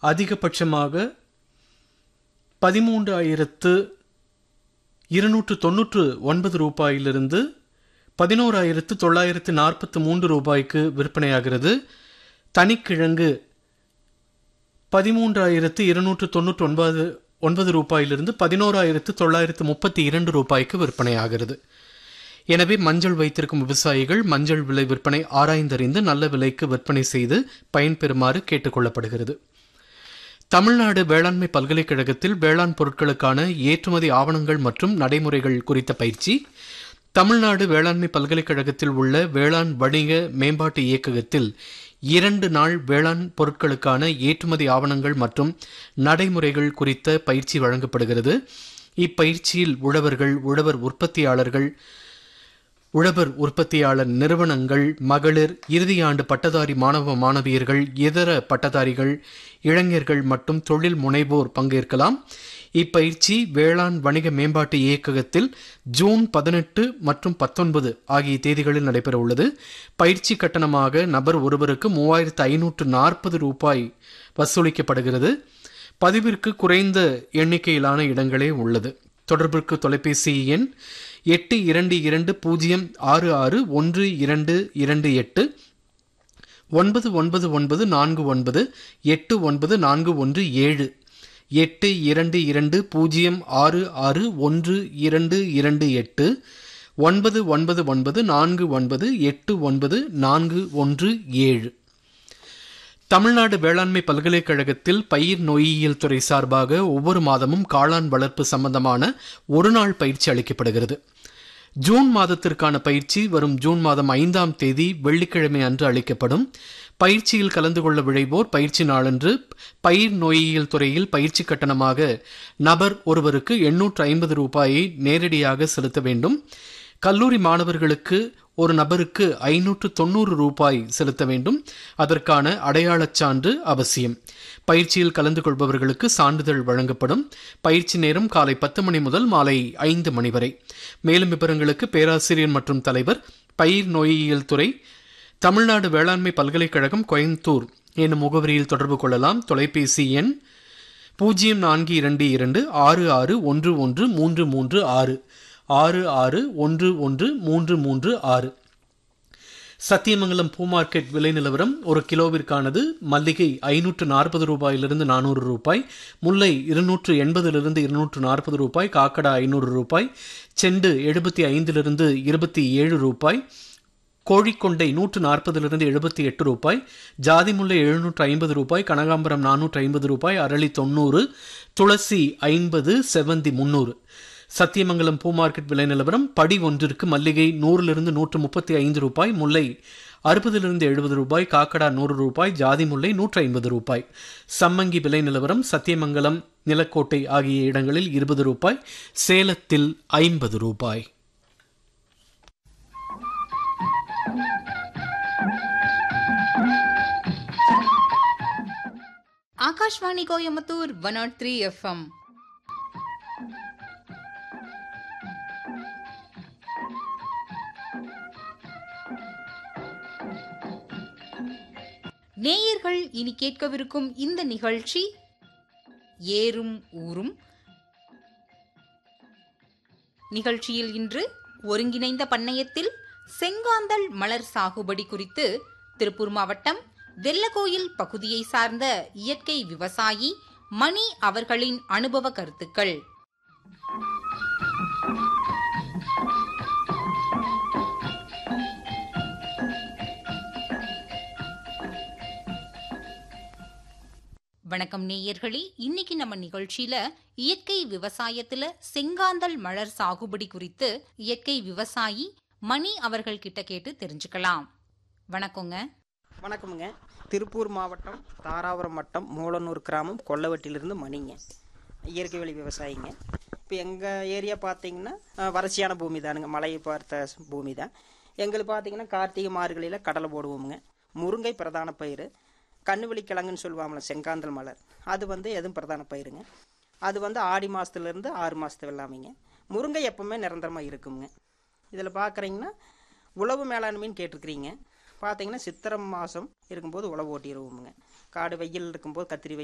அதிகபட்சமாக பதிமூன்றாயிரத்து இருநூற்று தொன்னூற்று ஒன்பது ரூபாயிலிருந்து பதினோராயிரத்து தொள்ளாயிரத்து நாற்பத்து மூன்று ரூபாய்க்கு விற்பனையாகிறது தனிக்கிழங்கு பதிமூன்றாயிரத்து இருநூற்று தொன்னூற்றி ஒன்பது ஒன்பது ரூபாயிலிருந்து பதினோராயிரத்து தொள்ளாயிரத்து முப்பத்தி இரண்டு ரூபாய்க்கு விற்பனையாகிறது எனவே மஞ்சள் வைத்திருக்கும் விவசாயிகள் மஞ்சள் விலை விற்பனை ஆராய்ந்தறிந்து நல்ல விலைக்கு விற்பனை செய்து பயன்பெறுமாறு கேட்டுக்கொள்ளப்படுகிறது தமிழ்நாடு வேளாண்மை பல்கலைக்கழகத்தில் வேளாண் பொருட்களுக்கான ஏற்றுமதி ஆவணங்கள் மற்றும் நடைமுறைகள் குறித்த பயிற்சி தமிழ்நாடு வேளாண்மை பல்கலைக்கழகத்தில் உள்ள வேளாண் வணிக மேம்பாட்டு இயக்ககத்தில் இரண்டு நாள் வேளாண் பொருட்களுக்கான ஏற்றுமதி ஆவணங்கள் மற்றும் நடைமுறைகள் குறித்த பயிற்சி வழங்கப்படுகிறது இப்பயிற்சியில் உழவர்கள் உழவர் உற்பத்தியாளர்கள் உழவர் உற்பத்தியாளர் நிறுவனங்கள் மகளிர் இறுதியாண்டு பட்டதாரி மாணவ மாணவியர்கள் இதர பட்டதாரிகள் இளைஞர்கள் மற்றும் தொழில் முனைவோர் பங்கேற்கலாம் இப்பயிற்சி வேளாண் வணிக மேம்பாட்டு இயக்ககத்தில் ஜூன் பதினெட்டு மற்றும் பத்தொன்பது ஆகிய தேதிகளில் நடைபெற உள்ளது பயிற்சி கட்டணமாக நபர் ஒருவருக்கு மூவாயிரத்து ஐநூற்று நாற்பது ரூபாய் வசூலிக்கப்படுகிறது பதிவிற்கு குறைந்த எண்ணிக்கையிலான இடங்களே உள்ளது தொடர்பிற்கு தொலைபேசி எண் எட்டு இரண்டு இரண்டு பூஜ்ஜியம் ஆறு ஆறு ஒன்று இரண்டு இரண்டு எட்டு ஒன்பது ஒன்பது ஒன்பது நான்கு ஒன்பது எட்டு ஒன்பது நான்கு ஒன்று ஏழு எட்டு இரண்டு இரண்டு பூஜ்ஜியம் ஆறு ஆறு ஒன்று இரண்டு இரண்டு எட்டு ஒன்பது ஒன்பது ஒன்பது நான்கு ஒன்பது எட்டு ஒன்பது நான்கு ஒன்று ஏழு தமிழ்நாடு வேளாண்மை பல்கலைக்கழகத்தில் பயிர் நோயியல் துறை சார்பாக ஒவ்வொரு மாதமும் காளான் வளர்ப்பு சம்பந்தமான ஒரு நாள் பயிற்சி அளிக்கப்படுகிறது ஜூன் மாதத்திற்கான பயிற்சி வரும் ஜூன் மாதம் ஐந்தாம் தேதி வெள்ளிக்கிழமை அன்று அளிக்கப்படும் பயிற்சியில் கலந்து கொள்ள விழைவோர் பயிற்சி நாளன்று பயிர் நோயியல் துறையில் பயிற்சி கட்டணமாக நபர் ஒருவருக்கு எண்ணூற்று ஐம்பது ரூபாயை நேரடியாக செலுத்த வேண்டும் கல்லூரி மாணவர்களுக்கு ஒரு நபருக்கு ஐநூற்று தொண்ணூறு ரூபாய் செலுத்த வேண்டும் அதற்கான அடையாளச் சான்று அவசியம் பயிற்சியில் கலந்து கொள்பவர்களுக்கு சான்றிதழ் வழங்கப்படும் பயிற்சி நேரம் காலை பத்து மணி முதல் மாலை ஐந்து மணி வரை மேலும் விவரங்களுக்கு பேராசிரியர் மற்றும் தலைவர் பயிர் நோயியல் துறை தமிழ்நாடு வேளாண்மை பல்கலைக்கழகம் கோயம்புத்தூர் என்னும் முகவரியில் தொடர்பு கொள்ளலாம் தொலைபேசி எண் பூஜ்ஜியம் நான்கு இரண்டு இரண்டு ஆறு ஆறு ஒன்று ஒன்று மூன்று மூன்று ஆறு ஆறு ஆறு ஒன்று ஒன்று மூன்று மூன்று ஆறு சத்தியமங்கலம் பூ மார்க்கெட் விலை நிலவரம் ஒரு கிலோவிற்கானது மல்லிகை ஐநூற்று நாற்பது ரூபாயிலிருந்து நானூறு ரூபாய் முல்லை இருநூற்று எண்பதிலிருந்து இருநூற்று நாற்பது ரூபாய் காக்கடா ஐநூறு ரூபாய் செண்டு எழுபத்தி ஐந்திலிருந்து இருபத்தி ஏழு ரூபாய் கோழிக்கொண்டை நூற்று நாற்பதிலிருந்து எழுபத்தி எட்டு ரூபாய் ஜாதிமுல்லை எழுநூற்று ஐம்பது ரூபாய் கனகாம்பரம் நானூற்று ஐம்பது ரூபாய் அரளி தொண்ணூறு துளசி ஐம்பது செவந்தி முன்னூறு சத்தியமங்கலம் பூ மார்க்கெட் விலை நிலவரம் படி ஒன்றிற்கு மல்லிகை நூறிலிருந்து நூற்று முப்பத்தி ஐந்து ரூபாய் முல்லை அறுபதிலிருந்து எழுபது ரூபாய் காக்கடா நூறு ரூபாய் ஜாதி முல்லை நூற்று ஐம்பது ரூபாய் சம்மங்கி விலை நிலவரம் சத்தியமங்கலம் நிலக்கோட்டை ஆகிய இடங்களில் இருபது ரூபாய் சேலத்தில் ஐம்பது ரூபாய் Akashvani Coimbatore one nought three FM நேயர்கள் இனி கேட்கவிருக்கும் இந்த நிகழ்ச்சி ஏறும் ஊரும் நிகழ்ச்சியில் இன்று ஒருங்கிணைந்த பண்ணையத்தில் செங்காந்தல் மலர் சாகுபடி குறித்து திருப்பூர் மாவட்டம் வெள்ளகோயில் பகுதியை சார்ந்த இயற்கை விவசாயி மணி அவர்களின் அனுபவ கருத்துக்கள் வணக்கம் நேயர்களே இன்னைக்கு நம்ம நிகழ்ச்சியில இயற்கை விவசாயத்துல செங்காந்தல் மலர் சாகுபடி குறித்து இயற்கை விவசாயி மணி அவர்கள் கிட்ட கேட்டு தெரிஞ்சுக்கலாம் வணக்கங்க வணக்கமுங்க திருப்பூர் மாவட்டம் தாராபுரம் வட்டம் மூலனூர் கிராமம் கொல்லவட்டிலிருந்து மணிங்க இயற்கை வழி விவசாயிங்க இப்போ எங்கள் ஏரியா பார்த்தீங்கன்னா அஹ், வறட்சியான பூமி தானுங்க மழையை பார்த்த ஸ்- பூமி தான் எங்களுக்கு பார்த்தீங்கன்னா கார்த்திகை மார்கழியில் கடலை போடுவோமுங்க முருங்கை பிரதான பயிர் கண்ணுவெளி கிழங்குன்னு சொல்லுவாங்களே செங்காந்தல் மலர் அது வந்து எதுவும் பிரதான பயிருங்க அது வந்து ஆடி மாதத்துலேருந்து ஆறு மாதத்து வெள்ளாமைங்க முருங்கை எப்பவுமே நிரந்தரமாக இருக்குங்க இதில் பார்க்குறீங்கன்னா உழவு மேலாண்மைன்னு கேட்டிருக்கிறீங்க பார்த்தீங்கன்னா சித்திரை மாதம் இருக்கும்போது உழவு ஓட்டிடுவோமுங்க காடு வெயில் இருக்கும்போது கத்திரி